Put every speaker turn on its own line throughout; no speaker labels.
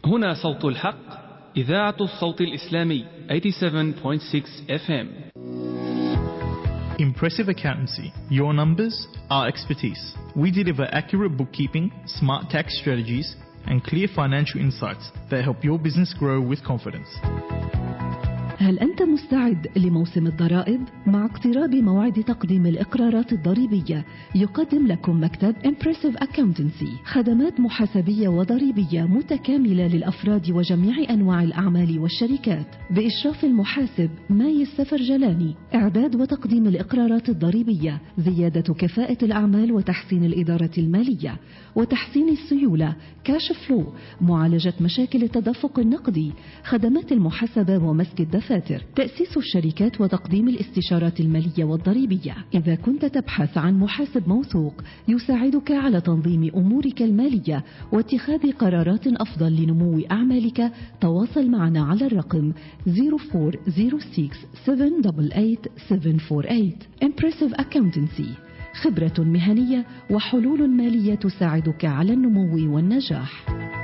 هنا صوت الحق إذاعة الصوت الإسلامي 87.6 FM
Impressive Accountancy. Your numbers, our expertise. We deliver accurate bookkeeping, smart tax strategies, and clear financial insights that help your business grow with confidence.
هل أنت مستعد لموسم الضرائب؟ مع اقتراب موعد تقديم الإقرارات الضريبية يقدم لكم مكتب Impressive Accountancy خدمات محاسبية وضريبية متكاملة للأفراد وجميع أنواع الأعمال والشركات بإشراف المحاسب ماي السفرجلاني إعداد وتقديم الإقرارات الضريبية زيادة كفاءة الأعمال وتحسين الإدارة المالية وتحسين السيولة كاش فلو معالجة مشاكل التدفق النقدي خدمات المحاسبة ومسك الدفاتر تأسيس الشركات وتقديم الاستشارات المالية والضريبية إذا كنت تبحث عن محاسب موثوق يساعدك على تنظيم أمورك المالية واتخاذ قرارات أفضل لنمو أعمالك تواصل معنا على الرقم 0406 788 748 Impressive Accountancy خبرة مهنية وحلول مالية تساعدك على النمو والنجاح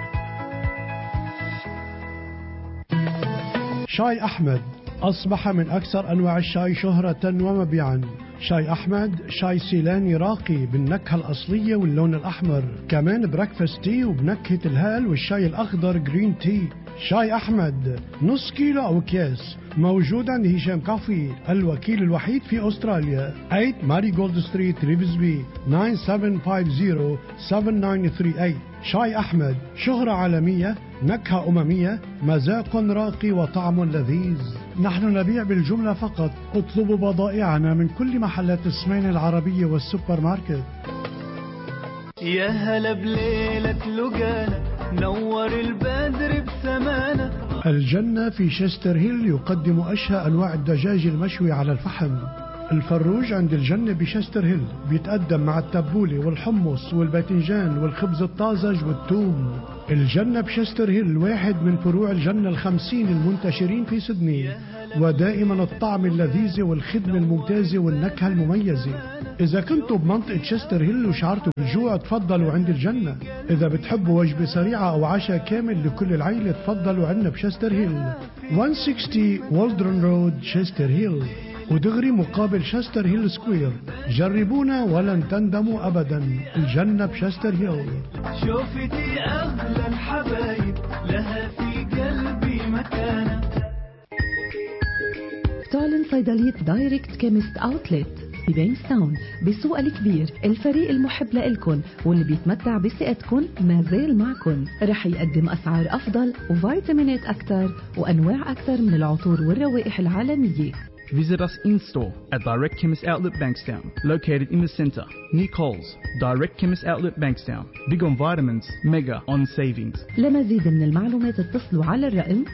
شاي أحمد أصبح من أكثر أنواع الشاي شهرة ومبيعا شاي أحمد شاي سيلاني راقي بالنكهة الأصلية واللون الأحمر كمان بريكفاست تي وبنكهة الهال والشاي الأخضر جرين تي شاي أحمد نص كيلو أو أكياس موجود عند هشام كافي الوكيل الوحيد في أستراليا 8 ماري جولد ستريت ريفزبي 9750-7938 شاي أحمد شهرة عالمية نكهة أممية مذاق راقي وطعم لذيذ نحن نبيع بالجملة فقط اطلبوا بضائعنا من كل محلات السمين العربية والسوبر ماركت
يا هلا بليلة لقانا نور البدر بسمانا
الجنة في شستر هيل يقدم أشهى أنواع الدجاج المشوي على الفحم الفروج عند الجنة بشستر هيل بيتقدم مع التبولة والحمص والباذنجان والخبز الطازج والثوم الجنة بشستر هيل واحد من فروع الجنة الخمسين المنتشرين في سدني ودائما الطعم اللذيذ والخدمة الممتازة والنكهة المميزة إذا كنتوا بمنطقة شستر هيل وشعرتوا بالجوع تفضلوا عند الجنة إذا بتحبوا وجبة سريعة أو عشاء كامل لكل العيلة تفضلوا عندنا بشستر هيل 160 والدرن رود شستر هيل ودغري مقابل شستر هيل سكوير جربونا ولن تندموا أبدا الجنة بشستر هيل
شوفتي أغلى الحبايب لها في قلبي مكانة
تعلن صيدلية دايركت كيمست اوتلت ببينستاون بالسوق الكبير الفريق المحب لإلكن واللي بيتمتع بثقتكن ما زال معكن رح يقدم أسعار أفضل وفيتامينات أكثر وأنواع أكثر من العطور والروائح العالمية
Visit us in store at Direct Chemist Outlet Bankstown, located in the centre, near Coles. Direct Chemist Outlet Bankstown. Big on vitamins, mega on savings.
لمزيد من المعلومات اتصلوا على الرقم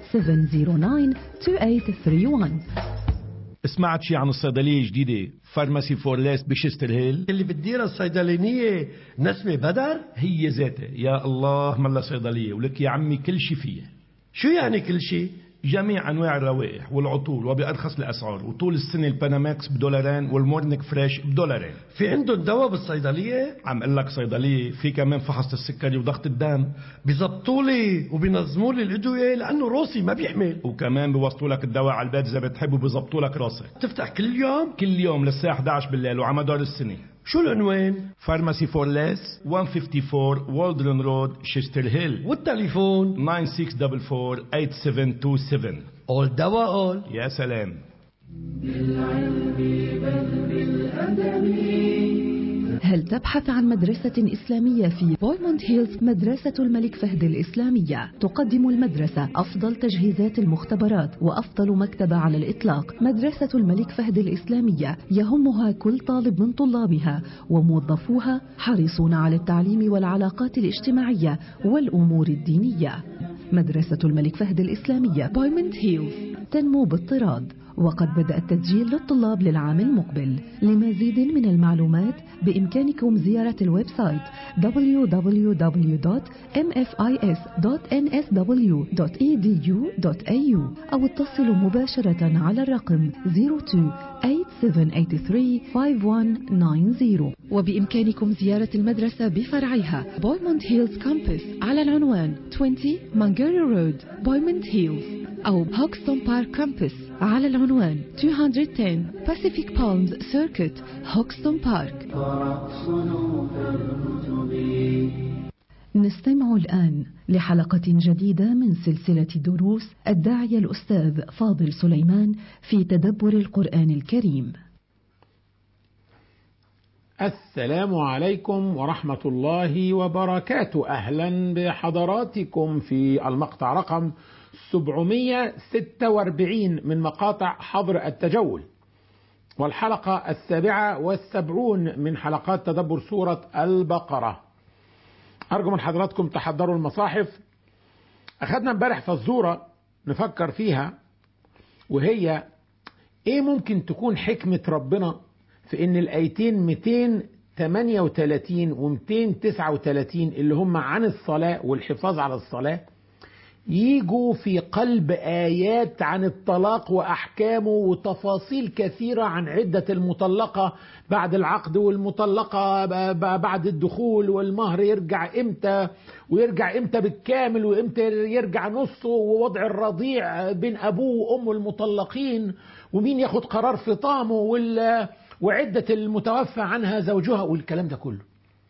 97092831
سمعت شي عن الصيدلية الجديدة فارماسي فورليس بشستر هيل
اللي بتديرها الصيدلانية نسمة بدر
هي ذاتها يا الله ملا صيدلية ولك يا عمي كل شي فيها
شو يعني كل شيء
جميع انواع الروائح والعطور وبارخص الاسعار وطول السنه الباناماكس بدولارين والمورنيك فريش بدولارين
في عندهم دواء بالصيدلية
عم اقول لك صيدليه في كمان فحص السكري وضغط الدم
بيزبطوا لي وبينظموا لي الادوية لانه روسي ما بيحمل
وكمان بيوصلوا لك الدواء على البيت اذا بتحب وبيظبطوا لك راسك
تفتح كل يوم
كل يوم للساعه 11 بالليل وعلى مدار السنه
شو العنوان
فارماسي فورليس 154 والدرن رود شستر هيل
والتليفون
9644
اول دواء اول
يا سلام
هل تبحث عن مدرسة إسلامية في بويموند هيلز مدرسة الملك فهد الإسلامية تقدم المدرسة أفضل تجهيزات المختبرات وأفضل مكتبة على الإطلاق مدرسة الملك فهد الإسلامية يهمها كل طالب من طلابها وموظفوها حريصون على التعليم والعلاقات الاجتماعية والأمور الدينية مدرسة الملك فهد الإسلامية بويموند هيلز تنمو بالطراد وقد بدأ التسجيل للطلاب للعام المقبل لمزيد من المعلومات بإمكانكم زيارة الويب سايت www.mfis.nsw.edu.au أو اتصلوا مباشرة على الرقم 02-8783-5190 وبإمكانكم زيارة المدرسة بفرعها بويموند هيلز كامبس على العنوان 20 مانجاري رود بويموند هيلز أو هوكستون بارك كامبس على العنوان 210 Pacific Palms Circuit هوكستون بارك نستمع الآن لحلقة جديدة من سلسلة دروس الداعية الأستاذ فاضل سليمان في تدبر القرآن الكريم
السلام عليكم ورحمة الله وبركاته أهلا بحضراتكم في المقطع رقم 746 من مقاطع حظر التجول والحلقة السابعة والسبعون من حلقات تدبر سورة البقرة أرجو من حضراتكم تحضروا المصاحف أخذنا امبارح فزورة نفكر فيها وهي إيه ممكن تكون حكمة ربنا في إن الآيتين 238 و 239 اللي هم عن الصلاة والحفاظ على الصلاة يجوا في قلب آيات عن الطلاق وأحكامه وتفاصيل كثيرة عن عدة المطلقة بعد العقد والمطلقة بعد الدخول والمهر يرجع إمتى ويرجع إمتى بالكامل وإمتى يرجع نصه ووضع الرضيع بين أبوه وأمه المطلقين ومين ياخد قرار في طعمه وعدة المتوفى عنها زوجها والكلام ده كله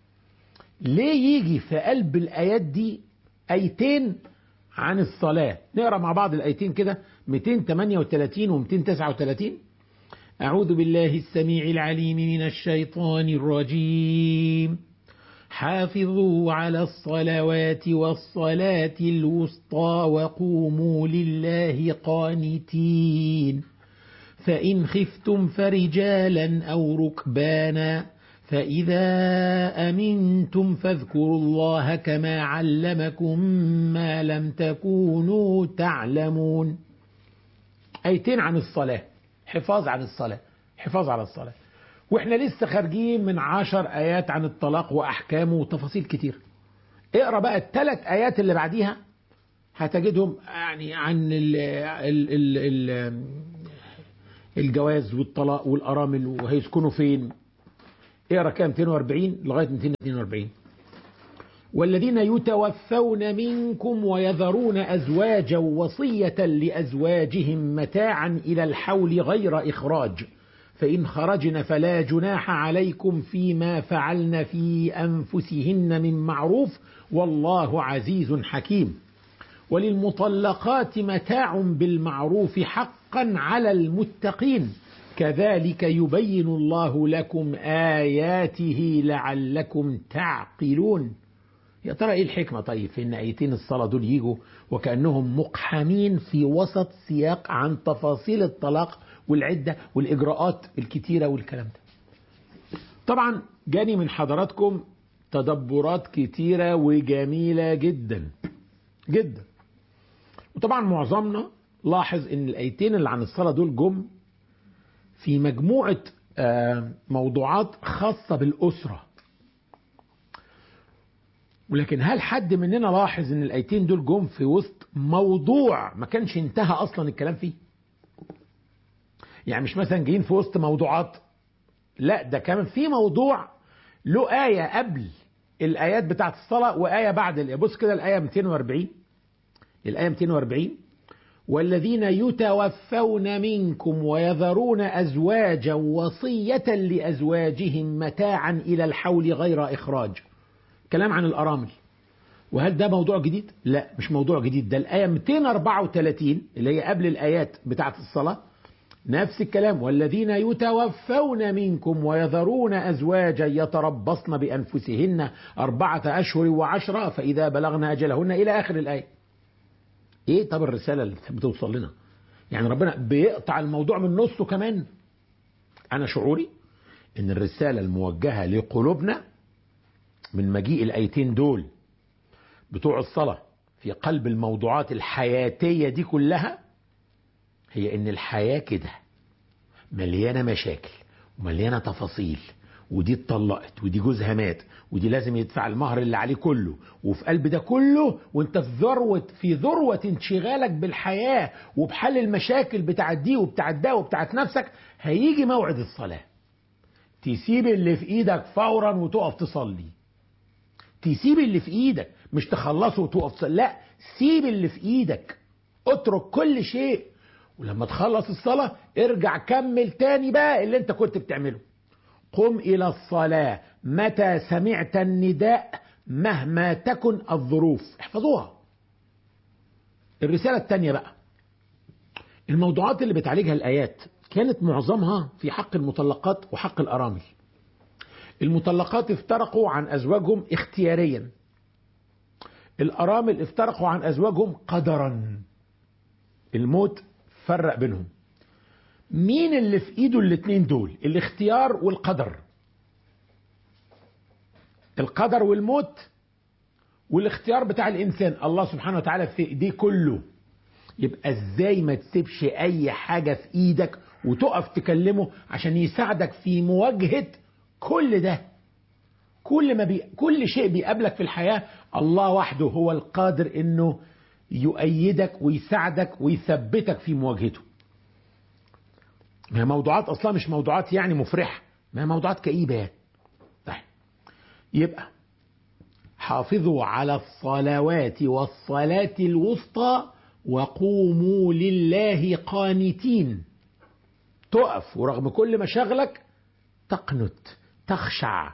ليه يجي في قلب الآيات دي آيتين عن الصلاة نقرأ مع بعض الآيتين كده 238 و 239 أعوذ بالله السميع العليم من الشيطان الرجيم حافظوا على الصلوات والصلاة الوسطى وقوموا لله قانتين فإن خفتم فرجالا أو ركبانا فإذا أمنتم فاذكروا الله كما علمكم ما لم تكونوا تعلمون أيتين عن الصلاة حفاظ عن الصلاة حفاظ على الصلاة وإحنا لسه خارجين من عشر آيات عن الطلاق وأحكامه وتفاصيل كتير اقرأ بقى الثلاث آيات اللي بعديها هتجدهم يعني عن ال ال ال ال الجواز والطلاق والأرامل وهيسكنوا فين اقرا كام 240 لغايه 242 والذين يتوفون منكم ويذرون ازواجا وصيه لازواجهم متاعا الى الحول غير اخراج فان خرجن فلا جناح عليكم فيما فعلن في انفسهن من معروف والله عزيز حكيم وللمطلقات متاع بالمعروف حقا على المتقين كذلك يبين الله لكم آياته لعلكم تعقلون يا ترى ايه الحكمة طيب في ان ايتين الصلاة دول يجوا وكأنهم مقحمين في وسط سياق عن تفاصيل الطلاق والعدة والإجراءات الكتيرة والكلام ده طبعا جاني من حضراتكم تدبرات كتيرة وجميلة جدا جدا وطبعا معظمنا لاحظ ان الايتين اللي عن الصلاة دول جم في مجموعة موضوعات خاصة بالأسرة ولكن هل حد مننا لاحظ ان الايتين دول جم في وسط موضوع ما كانش انتهى اصلا الكلام فيه يعني مش مثلا جايين في وسط موضوعات لا ده كمان في موضوع له آية قبل الآيات بتاعت الصلاة وآية بعد الآية بص كده الآية 240 الآية 240 والذين يتوفون منكم ويذرون أزواجا وصية لأزواجهم متاعا إلى الحول غير إخراج كلام عن الأرامل وهل ده موضوع جديد؟ لا مش موضوع جديد ده الآية 234 اللي هي قبل الآيات بتاعة الصلاة نفس الكلام والذين يتوفون منكم ويذرون أزواجا يتربصن بأنفسهن أربعة أشهر وعشرة فإذا بلغن أجلهن إلى آخر الآية ايه طب الرساله اللي بتوصل لنا يعني ربنا بيقطع الموضوع من نصه كمان انا شعوري ان الرساله الموجهه لقلوبنا من مجيء الايتين دول بتوع الصلاه في قلب الموضوعات الحياتيه دي كلها هي ان الحياة كده مليانة مشاكل ومليانة تفاصيل ودي اتطلقت ودي جوزها مات ودي لازم يدفع المهر اللي عليه كله وفي قلب ده كله وانت في ذروة في ذروة انشغالك بالحياة وبحل المشاكل بتاعت دي وبتاعت ده وبتاعت نفسك هيجي موعد الصلاة تسيب اللي في ايدك فورا وتقف تصلي تسيب اللي في ايدك مش تخلصه وتقف تصلي لا سيب اللي في ايدك اترك كل شيء ولما تخلص الصلاة ارجع كمل تاني بقى اللي انت كنت بتعمله قم إلى الصلاة متى سمعت النداء مهما تكن الظروف احفظوها الرسالة الثانية بقى الموضوعات اللي بتعالجها الآيات كانت معظمها في حق المطلقات وحق الأرامل المطلقات افترقوا عن أزواجهم اختياريا الأرامل افترقوا عن أزواجهم قدرا الموت فرق بينهم مين اللي في ايده الاتنين دول الاختيار والقدر القدر والموت والاختيار بتاع الانسان الله سبحانه وتعالى في ايديه كله يبقى ازاي ما تسيبش اي حاجة في ايدك وتقف تكلمه عشان يساعدك في مواجهة كل ده كل ما بي... كل شيء بيقابلك في الحياة الله وحده هو القادر انه يؤيدك ويساعدك ويثبتك في مواجهته ما هي موضوعات اصلا مش موضوعات يعني مفرحه ما هي موضوعات كئيبه يعني طيب يبقى حافظوا على الصلوات والصلاة الوسطى وقوموا لله قانتين تقف ورغم كل مشاغلك تقنت تخشع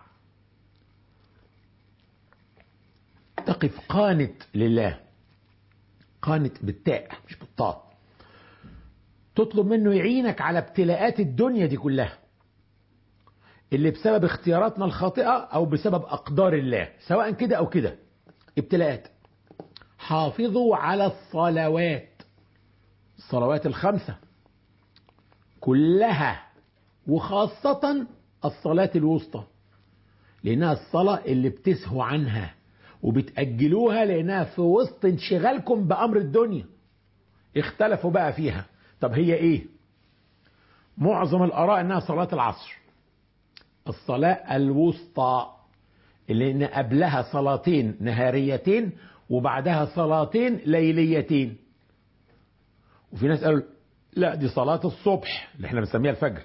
تقف قانت لله قانت بالتاء مش بالطاء تطلب منه يعينك على ابتلاءات الدنيا دي كلها اللي بسبب اختياراتنا الخاطئة أو بسبب أقدار الله سواء كده أو كده ابتلاءات حافظوا على الصلوات الصلوات الخمسة كلها وخاصة الصلاة الوسطى لأنها الصلاة اللي بتسهوا عنها وبتأجلوها لأنها في وسط انشغالكم بأمر الدنيا اختلفوا بقى فيها طب هي ايه معظم الآراء انها صلاة العصر الصلاة الوسطى اللي ان قبلها صلاتين نهاريتين وبعدها صلاتين ليليتين وفي ناس قالوا لا دي صلاة الصبح اللي احنا بنسميها الفجر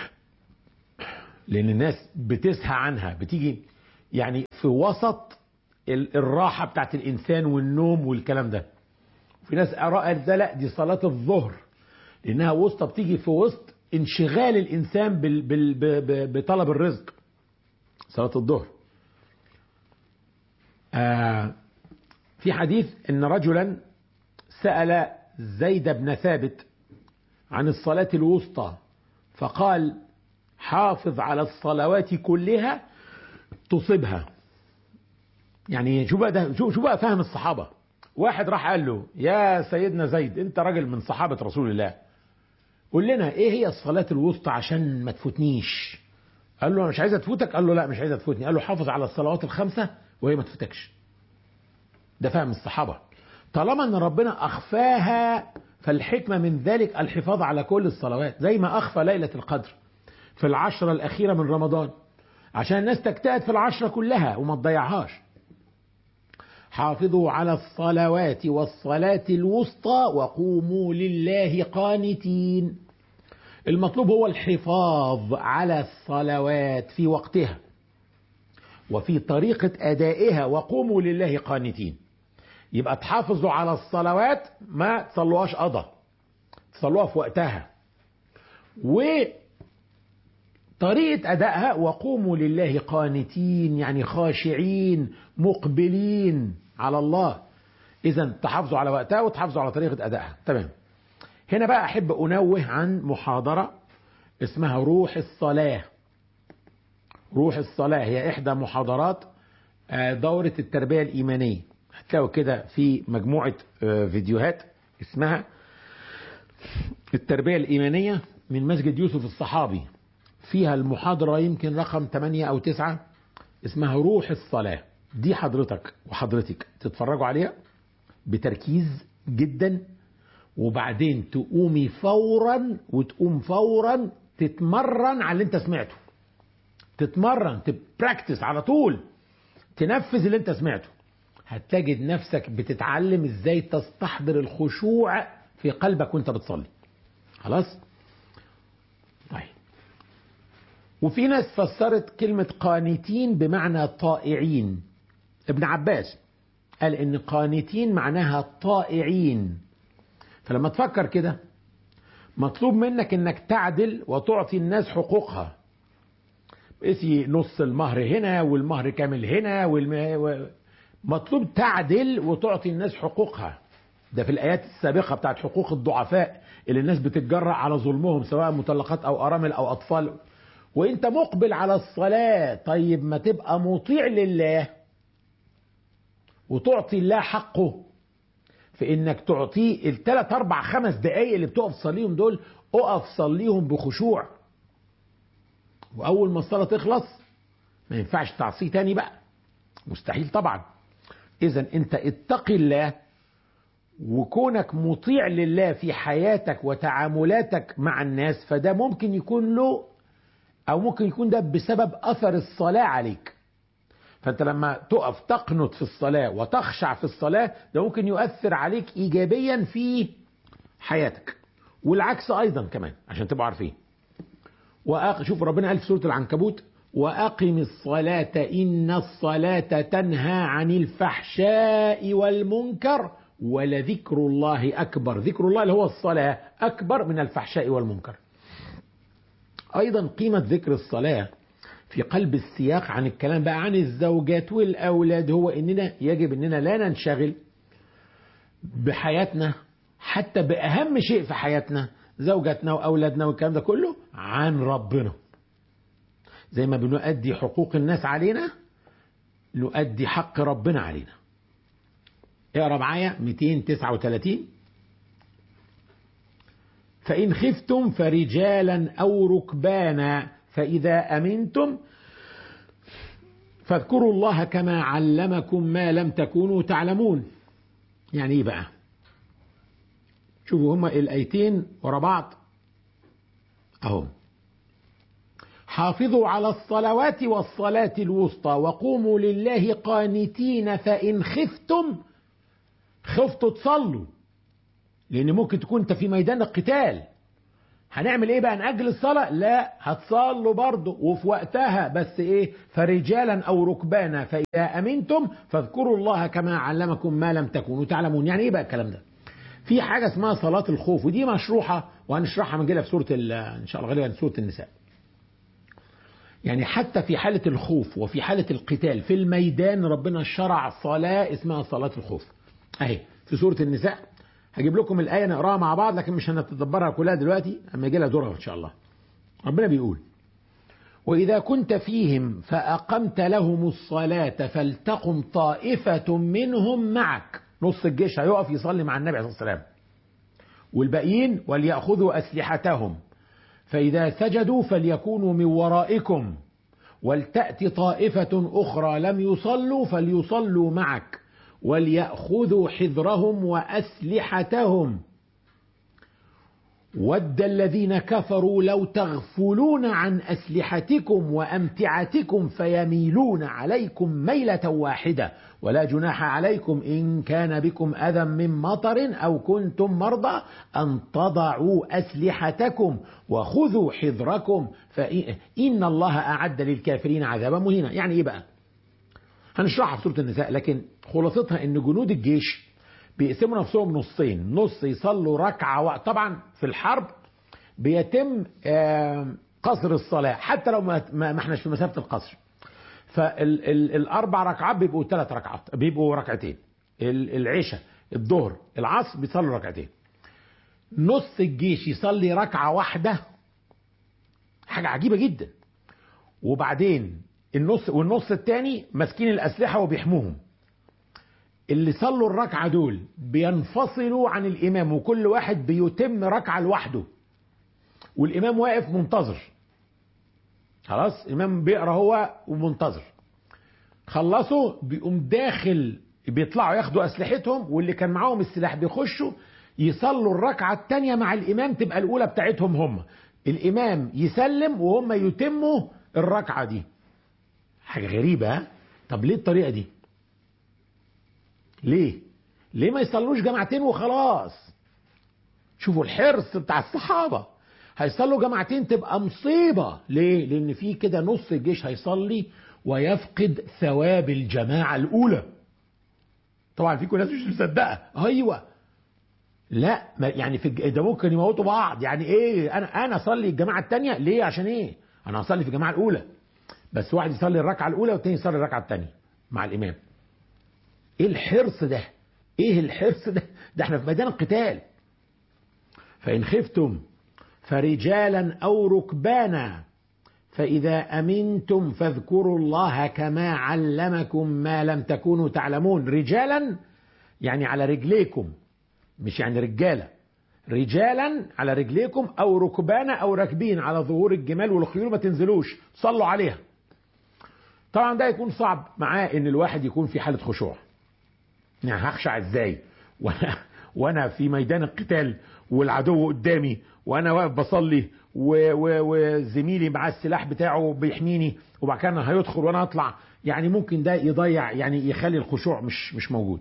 لان الناس بتسهى عنها بتيجي يعني في وسط الراحة بتاعت الانسان والنوم والكلام ده في ناس آراء ده لا دي صلاة الظهر لانها وسطى بتيجي في وسط انشغال الانسان بال بال ب- بطلب الرزق صلاه الظهر آه في حديث ان رجلا سال زيد بن ثابت عن الصلاه الوسطى فقال حافظ على الصلوات كلها تصبها يعني شو بقى ده شو شو بقى فهم الصحابه واحد راح قال له يا سيدنا زيد انت راجل من صحابه رسول الله قول لنا ايه هي الصلاة الوسطى عشان ما تفوتنيش قال له انا مش عايزة تفوتك قال له لا مش عايزة تفوتني قال له حافظ على الصلوات الخمسة وهي ما تفوتكش ده فهم الصحابة طالما ان ربنا اخفاها فالحكمة من ذلك الحفاظ على كل الصلوات زي ما اخفى ليلة القدر في العشرة الاخيرة من رمضان عشان الناس تجتهد في العشرة كلها وما تضيعهاش حافظوا على الصلوات والصلاة الوسطى وقوموا لله قانتين المطلوب هو الحفاظ على الصلوات في وقتها وفي طريقة أدائها وقوموا لله قانتين يبقى تحافظوا على الصلوات ما تصلوهاش قضى تصلوها في وقتها وطريقة أدائها وقوموا لله قانتين يعني خاشعين مقبلين على الله إذا تحافظوا على وقتها وتحافظوا على طريقة أدائها تمام هنا بقى أحب أنوه عن محاضرة اسمها روح الصلاة روح الصلاة هي إحدى محاضرات آه، دورة التربية الإيمانية هتلاقوا كده في مجموعة آه، فيديوهات اسمها التربية الإيمانية من مسجد يوسف الصحابي فيها المحاضرة يمكن رقم 8 أو 9 اسمها روح الصلاة دي حضرتك وحضرتك تتفرجوا عليها بتركيز جدا وبعدين تقومي فورا وتقوم فورا تتمرن على اللي انت سمعته تتمرن تبراكتس على طول تنفذ اللي انت سمعته هتجد نفسك بتتعلم ازاي تستحضر الخشوع في قلبك وانت بتصلي خلاص طيب وفي ناس فسرت كلمة قانتين بمعنى طائعين ابن عباس قال ان قانتين معناها طائعين فلما تفكر كده مطلوب منك انك تعدل وتعطي الناس حقوقها قسي نص المهر هنا والمهر كامل هنا والم... و... مطلوب تعدل وتعطي الناس حقوقها ده في الآيات السابقة بتاعت حقوق الضعفاء اللي الناس بتتجرأ على ظلمهم سواء مطلقات أو أرامل أو أطفال وانت مقبل على الصلاة طيب ما تبقى مطيع لله وتعطي الله حقه في انك تعطيه الثلاث اربع خمس دقايق اللي بتقف تصليهم دول اقف صليهم بخشوع واول ما الصلاه تخلص ما ينفعش تعصيه تاني بقى مستحيل طبعا اذا انت اتقي الله وكونك مطيع لله في حياتك وتعاملاتك مع الناس فده ممكن يكون له او ممكن يكون ده بسبب اثر الصلاه عليك فانت لما تقف تقنط في الصلاه وتخشع في الصلاه ده ممكن يؤثر عليك ايجابيا في حياتك والعكس ايضا كمان عشان تبقوا عارفين وأق... شوف ربنا قال في سوره العنكبوت واقم الصلاه ان الصلاه تنهى عن الفحشاء والمنكر ولذكر الله اكبر ذكر الله اللي هو الصلاه اكبر من الفحشاء والمنكر ايضا قيمه ذكر الصلاه في قلب السياق عن الكلام بقى عن الزوجات والأولاد هو إننا يجب إننا لا ننشغل بحياتنا حتى بأهم شيء في حياتنا زوجتنا وأولادنا والكلام ده كله عن ربنا زي ما بنؤدي حقوق الناس علينا نؤدي حق ربنا علينا اقرا معايا 239 فإن خفتم فرجالا أو ركبانا فإذا أمنتم فاذكروا الله كما علمكم ما لم تكونوا تعلمون يعني ايه بقى شوفوا هما الآيتين ورا بعض أهو حافظوا على الصلوات والصلاة الوسطى وقوموا لله قانتين فإن خفتم خفتوا تصلوا لأن ممكن تكون أنت في ميدان القتال هنعمل ايه بقى نأجل الصلاة لا هتصلوا برضه وفي وقتها بس ايه فرجالا او ركبانا فإذا أمنتم فاذكروا الله كما علمكم ما لم تكونوا تعلمون يعني ايه بقى الكلام ده في حاجة اسمها صلاة الخوف ودي مشروحة وهنشرحها من جيلها في سورة ان شاء الله غالبا سورة النساء يعني حتى في حالة الخوف وفي حالة القتال في الميدان ربنا شرع صلاة اسمها صلاة الخوف اهي في سورة النساء هجيب لكم الآية نقراها مع بعض لكن مش هنتدبرها كلها دلوقتي أما يجي لها دورها إن شاء الله. ربنا بيقول: وإذا كنت فيهم فأقمت لهم الصلاة فلتقم طائفة منهم معك. نص الجيش هيقف يصلي مع النبي عليه الصلاة والسلام. والباقيين وليأخذوا أسلحتهم. فإذا سجدوا فليكونوا من ورائكم. ولتأتي طائفة أخرى لم يصلوا فليصلوا معك. وليأخذوا حذرهم وأسلحتهم ود الذين كفروا لو تغفلون عن أسلحتكم وأمتعتكم فيميلون عليكم ميلة واحدة ولا جناح عليكم إن كان بكم أذى من مطر أو كنتم مرضى أن تضعوا أسلحتكم وخذوا حذركم فإن الله أعد للكافرين عذابا مهينا يعني إيه بقى هنشرحها في سورة النساء لكن خلاصتها ان جنود الجيش بيقسموا نفسهم نصين نص يصلوا ركعة وقت طبعا في الحرب بيتم قصر الصلاة حتى لو ما احناش في مسافة القصر فالاربع ركعات بيبقوا ثلاث ركعات بيبقوا ركعتين العشاء الظهر العصر بيصلوا ركعتين نص الجيش يصلي ركعة واحدة حاجة عجيبة جدا وبعدين النص والنص الثاني ماسكين الأسلحة وبيحموهم اللي صلوا الركعة دول بينفصلوا عن الإمام وكل واحد بيتم ركعة لوحده والإمام واقف منتظر خلاص الإمام بيقرأ هو ومنتظر خلصوا بيقوم داخل بيطلعوا ياخدوا أسلحتهم واللي كان معاهم السلاح بيخشوا يصلوا الركعة التانية مع الإمام تبقى الأولى بتاعتهم هم الإمام يسلم وهم يتموا الركعة دي حاجة غريبة ها؟ طب ليه الطريقة دي ليه ليه ما يصلوش جماعتين وخلاص شوفوا الحرص بتاع الصحابة هيصلوا جماعتين تبقى مصيبة ليه لأن في كده نص الجيش هيصلي ويفقد ثواب الجماعة الأولى طبعا فيكم ناس مش مصدقة أيوة لا ما يعني في الج- ده ممكن يموتوا بعض يعني ايه انا انا اصلي الجماعه الثانيه ليه عشان ايه انا هصلي في الجماعه الاولى بس واحد يصلي الركعه الاولى والتاني يصلي الركعه الثانيه مع الامام ايه الحرص ده ايه الحرص ده ده احنا في ميدان القتال فان خفتم فرجالا او ركبانا فاذا امنتم فاذكروا الله كما علمكم ما لم تكونوا تعلمون رجالا يعني على رجليكم مش يعني رجاله رجالا على رجليكم او ركبانا او راكبين على ظهور الجمال والخيول ما تنزلوش صلوا عليها طبعا ده يكون صعب معاه ان الواحد يكون في حاله خشوع يعني هخشع ازاي وانا وانا في ميدان القتال والعدو قدامي وانا واقف بصلي و- و- وزميلي معاه السلاح بتاعه بيحميني وبعد كده هيدخل وانا اطلع يعني ممكن ده يضيع يعني يخلي الخشوع مش مش موجود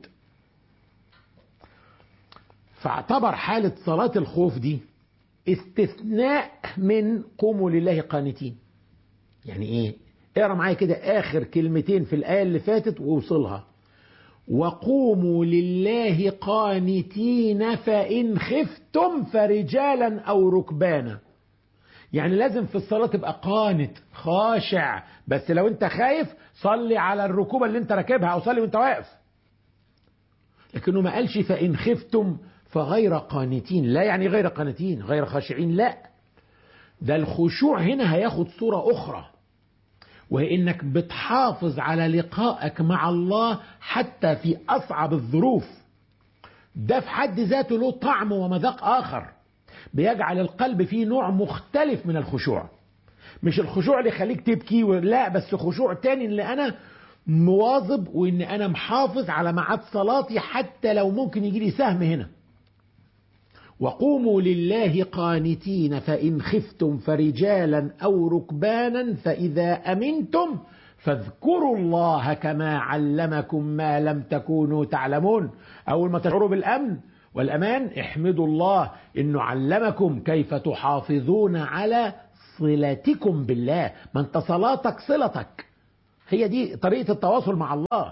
فاعتبر حالة صلاة الخوف دي استثناء من قوموا لله قانتين يعني ايه اقرا معايا كده اخر كلمتين في الايه اللي فاتت ووصلها وقوموا لله قانتين فان خفتم فرجالا او ركبانا يعني لازم في الصلاة تبقى قانت خاشع بس لو انت خايف صلي على الركوبة اللي انت راكبها او صلي وانت واقف لكنه ما قالش فإن خفتم فغير قانتين لا يعني غير قانتين غير خاشعين لا ده الخشوع هنا هياخد صورة أخرى وهي إنك بتحافظ على لقائك مع الله حتى في أصعب الظروف ده في حد ذاته له طعم ومذاق آخر بيجعل القلب فيه نوع مختلف من الخشوع مش الخشوع اللي يخليك تبكي و- لا بس خشوع تاني اللي انا مواظب وان انا محافظ على ميعاد صلاتي حتى لو ممكن يجي لي سهم هنا وقوموا لله قانتين فإن خفتم فرجالا أو ركبانا فإذا أمنتم فاذكروا الله كما علمكم ما لم تكونوا تعلمون أول ما تشعروا بالأمن والأمان احمدوا الله إنه علمكم كيف تحافظون على صلتكم بالله ما انت صلاتك صلتك هي دي طريقة التواصل مع الله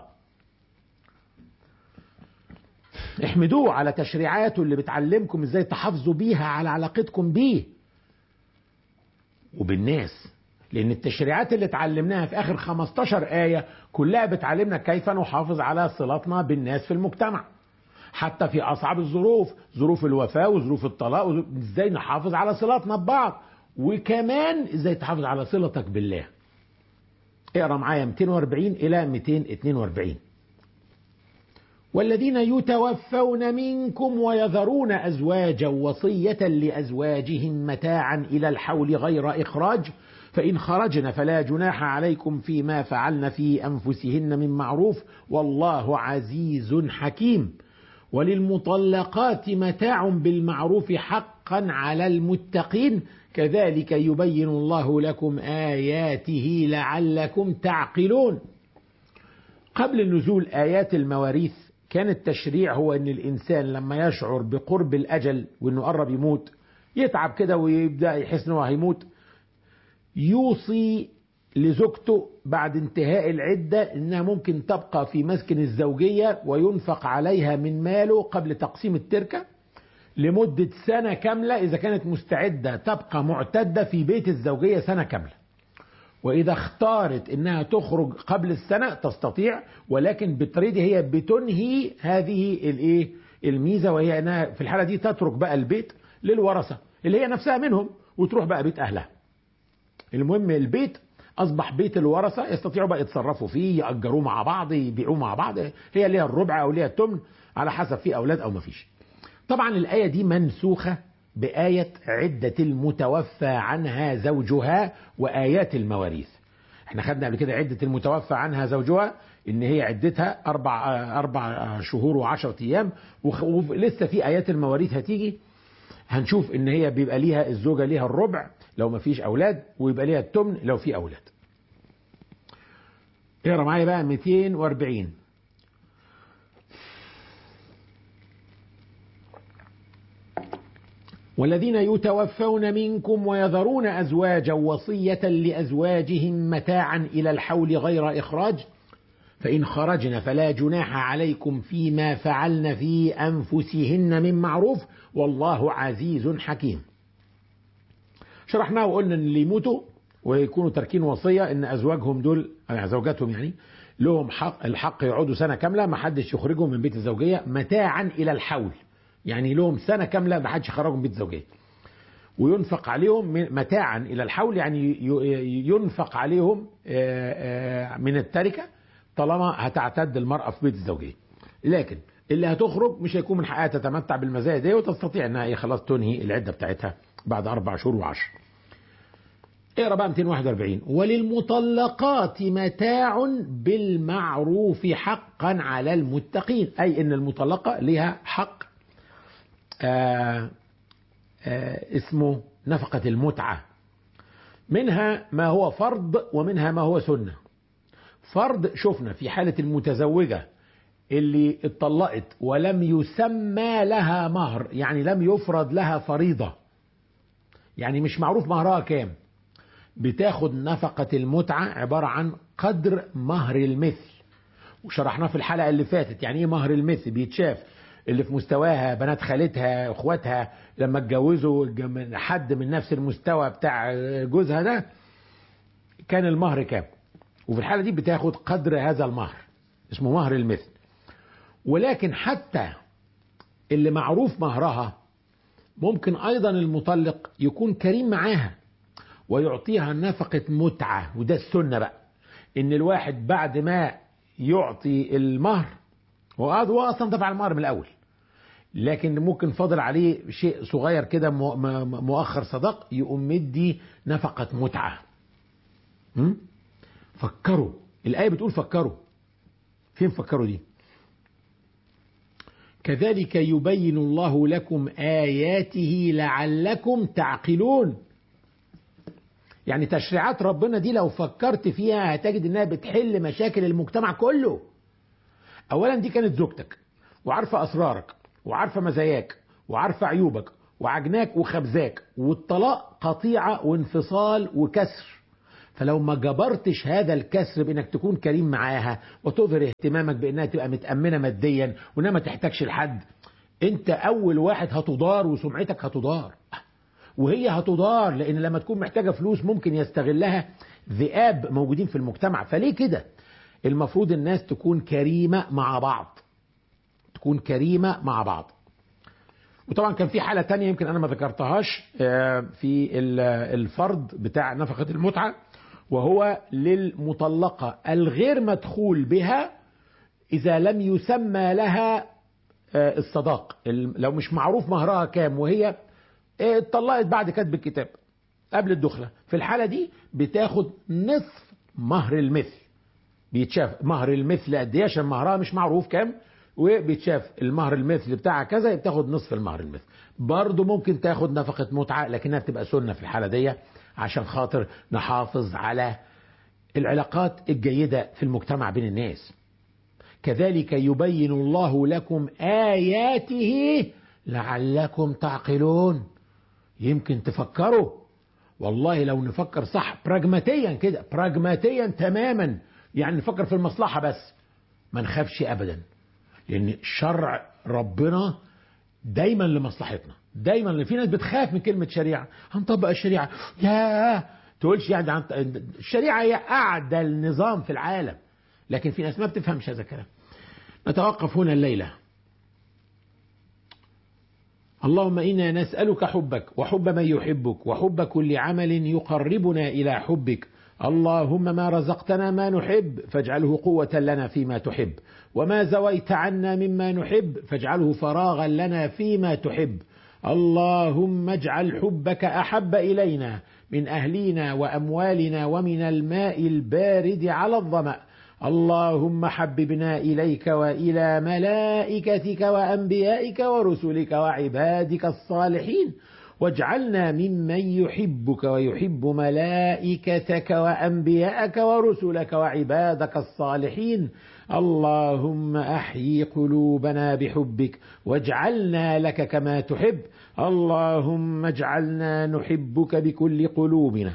احمدوه على تشريعاته اللي بتعلمكم ازاي تحافظوا بيها على علاقتكم بيه وبالناس لان التشريعات اللي اتعلمناها في اخر 15 آية كلها بتعلمنا كيف نحافظ على صلاتنا بالناس في المجتمع حتى في اصعب الظروف ظروف الوفاة وظروف الطلاق وظروف- ازاي نحافظ على صلاتنا ببعض وكمان ازاي تحافظ على صلتك بالله اقرا معايا 240 الى 242 والذين يتوفون منكم ويذرون ازواجا وصيه لازواجهم متاعا الى الحول غير اخراج فان خرجن فلا جناح عليكم فيما فعلن في انفسهن من معروف والله عزيز حكيم وللمطلقات متاع بالمعروف حقا على المتقين كذلك يبين الله لكم اياته لعلكم تعقلون قبل نزول آيات المواريث كان التشريع هو أن الإنسان لما يشعر بقرب الأجل وأنه قرب يموت يتعب كده ويبدأ يحس أنه هيموت يوصي لزوجته بعد انتهاء العدة أنها ممكن تبقى في مسكن الزوجية وينفق عليها من ماله قبل تقسيم التركة لمدة سنة كاملة إذا كانت مستعدة تبقى معتدة في بيت الزوجية سنة كاملة وإذا اختارت إنها تخرج قبل السنة تستطيع ولكن بالطريقة دي هي بتنهي هذه الإيه الميزة وهي أنها في الحالة دي تترك بقى البيت للورثة اللي هي نفسها منهم وتروح بقى بيت أهلها المهم البيت أصبح بيت الورثة يستطيعوا بقى يتصرفوا فيه يأجروه مع بعض يبيعوه مع بعض هي ليها الربع أو ليها التمن على حسب في أولاد أو ما فيش طبعا الآية دي منسوخة بآية عدة المتوفى عنها زوجها وآيات المواريث احنا خدنا قبل كده عدة المتوفى عنها زوجها ان هي عدتها اربع اربع شهور وعشرة ايام وخ- ولسه في ايات المواريث هتيجي هنشوف ان هي بيبقى ليها الزوجه ليها الربع لو ما فيش اولاد ويبقى ليها التمن لو في اولاد اقرا معايا بقى 240 والذين يتوفون منكم ويذرون ازواجا وصيه لازواجهم متاعا الى الحول غير اخراج فان خرجن فلا جناح عليكم فيما فعلن في انفسهن من معروف والله عزيز حكيم. شرحناه وقلنا ان اللي يموتوا ويكونوا تاركين وصيه ان ازواجهم دول يعني زوجاتهم يعني لهم حق الحق يقعدوا سنه كامله ما حدش يخرجهم من بيت الزوجيه متاعا الى الحول يعني لهم سنه كامله ما حدش يخرجهم من بيت الزوجيه وينفق عليهم من- متاعا الى الحول يعني ي- ينفق عليهم آه، آه، من التركه طالما هتعتد المراه في بيت الزوجيه لكن اللي هتخرج مش هيكون من حقها تتمتع بالمزايا دي وتستطيع انها هي خلاص تنهي العده بتاعتها بعد اربع شهور وعشر اقرا بقى 241 وللمطلقات متاع بالمعروف حقا على المتقين اي ان المطلقه لها حق آه آه اسمه نفقه المتعه منها ما هو فرض ومنها ما هو سنه فرض شفنا في حاله المتزوجه اللي اتطلقت ولم يسمى لها مهر يعني لم يفرض لها فريضه يعني مش معروف مهرها كام بتاخد نفقة المتعة عبارة عن قدر مهر المثل وشرحناه في الحلقة اللي فاتت يعني ايه مهر المثل بيتشاف اللي في مستواها بنات خالتها اخواتها لما اتجوزوا ج- من حد من نفس المستوى بتاع جوزها ده كان المهر كام وفي الحالة دي بتاخد قدر هذا المهر اسمه مهر المثل ولكن حتى اللي معروف مهرها ممكن ايضا المطلق يكون كريم معاها ويعطيها نفقة متعة وده السنة بقى ان الواحد بعد ما يعطي المهر هو هو اصلا دفع المهر من الاول لكن ممكن فاضل عليه شيء صغير كده مو- م- مؤخر صداق يقوم مدي نفقة متعة م? فكروا الآية بتقول فكروا فين فكروا دي كذلك يبين الله لكم آياته لعلكم تعقلون يعني تشريعات ربنا دي لو فكرت فيها هتجد انها بتحل مشاكل المجتمع كله اولا دي كانت زوجتك وعارفه اسرارك وعارفه مزاياك وعارفه عيوبك وعجناك وخبزاك والطلاق قطيعه وانفصال وكسر فلو ما جبرتش هذا الكسر بانك تكون كريم معاها وتظهر اهتمامك بانها تبقى متامنه ماديا وانها ما تحتاجش لحد انت اول واحد هتضار وسمعتك هتضار وهي هتضار لان لما تكون محتاجه فلوس ممكن يستغلها ذئاب موجودين في المجتمع فليه كده المفروض الناس تكون كريمه مع بعض تكون كريمه مع بعض وطبعا كان في حاله تانية يمكن انا ما ذكرتهاش آه، في ال- الفرض بتاع نفقه المتعه وهو للمطلقه الغير مدخول بها اذا لم يسمى لها آه، الصداق ال- لو مش معروف مهرها كام وهي آه، اتطلقت بعد كتب الكتاب قبل الدخله في الحاله دي بتاخد نصف مهر المثل بيتشاف مهر المثل قد ايه عشان مهرها مش معروف كام وبيتشاف المهر المثل بتاعها كذا بتاخد نصف المهر المثل برضه ممكن تاخد نفقة متعة لكنها بتبقى سنة في الحالة دي عشان خاطر نحافظ على العلاقات الجيدة في المجتمع بين الناس كذلك يبين الله لكم آياته لعلكم تعقلون يمكن تفكروا والله لو نفكر صح براجماتيا كده براجماتيا تماما يعني نفكر في المصلحة بس ما نخافش أبدا لأن شرع ربنا دايما لمصلحتنا دايما لأن في ناس بتخاف من كلمة شريعة هنطبق الشريعة يا تقولش يعني عن- الشريعة هي أعدل نظام في العالم لكن في ناس ما بتفهمش هذا الكلام نتوقف هنا الليلة اللهم إنا نسألك حبك وحب من يحبك وحب كل عمل يقربنا إلى حبك اللهم ما رزقتنا ما نحب فاجعله قوة لنا فيما تحب وما زويت عنا مما نحب فاجعله فراغا لنا فيما تحب اللهم اجعل حبك أحب إلينا من أهلينا وأموالنا ومن الماء البارد على الظمأ اللهم حببنا إليك وإلى ملائكتك وأنبيائك ورسلك وعبادك الصالحين واجعلنا ممن يحبك ويحب ملائكتك وأنبياءك ورسلك وعبادك الصالحين اللهم أحيي قلوبنا بحبك واجعلنا لك كما تحب اللهم اجعلنا نحبك بكل قلوبنا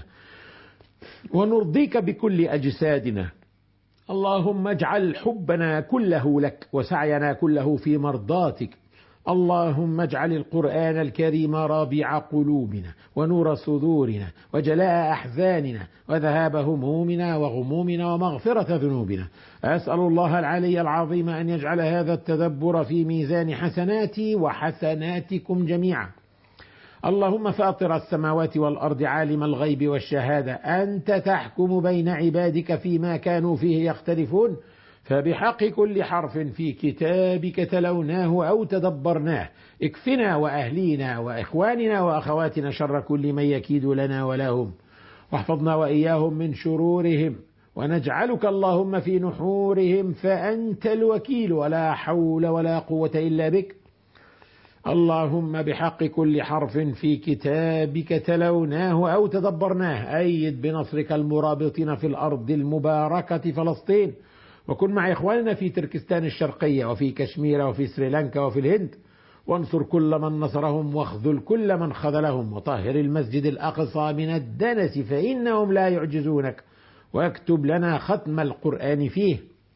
ونرضيك بكل أجسادنا اللهم اجعل حبنا كله لك وسعينا كله في مرضاتك اللهم اجعل القرآن الكريم رابع قلوبنا ونور صدورنا وجلاء أحزاننا وذهاب همومنا وغمومنا ومغفرة ذنوبنا أسأل الله العلي العظيم أن يجعل هذا التدبر في ميزان حسناتي وحسناتكم جميعا اللهم فاطر السماوات والأرض عالم الغيب والشهادة أنت تحكم بين عبادك فيما كانوا فيه يختلفون فبحق كل حرف في كتابك تلوناه أو تدبرناه اكفنا وأهلينا وإخواننا وأخواتنا شر كل من يكيد لنا ولهم واحفظنا وإياهم من شرورهم ونجعلك اللهم في نحورهم فأنت الوكيل ولا حول ولا قوة إلا بك اللهم بحق كل حرف في كتابك تلوناه أو تدبرناه أيد بنصرك المرابطين في الأرض المباركة فلسطين وكن مع إخواننا في تركستان الشرقية وفي كشمير وفي سريلانكا وفي الهند وانصر كل من نصرهم واخذل كل من خذلهم وطهر المسجد الأقصى من الدنس فإنهم لا يعجزونك واكتب لنا ختم القرآن فيه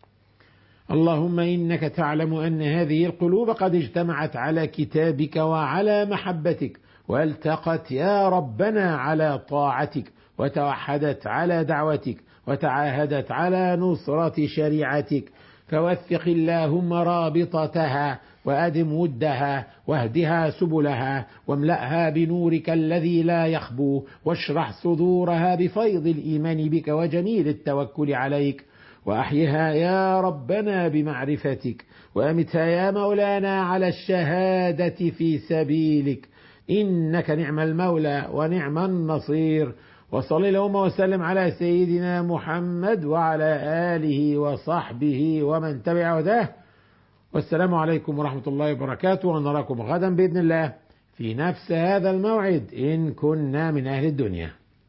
اللهم إنك تعلم أن هذه القلوب قد اجتمعت على كتابك وعلى محبتك والتقت يا ربنا على طاعتك وتوحدت على دعوتك وتعاهدت على نصرة شريعتك فوثق اللهم رابطتها وأدم ودها واهدها سبلها واملأها بنورك الذي لا يخبو واشرح صدورها بفيض الإيمان بك وجميل التوكل عليك وأحيها يا ربنا بمعرفتك وأمتها يا مولانا على الشهادة في سبيلك إنك نعم المولى ونعم النصير وصل اللهم وسلم على سيدنا محمد وعلى آله وصحبه ومن تبع هداه والسلام عليكم ورحمة الله وبركاته ونراكم غدا بإذن الله في نفس هذا الموعد إن كنا من أهل الدنيا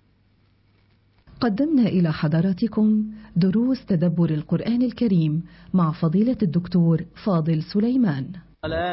قدمنا إلى حضراتكم دروس تدبر القرآن الكريم مع فضيلة الدكتور فاضل سليمان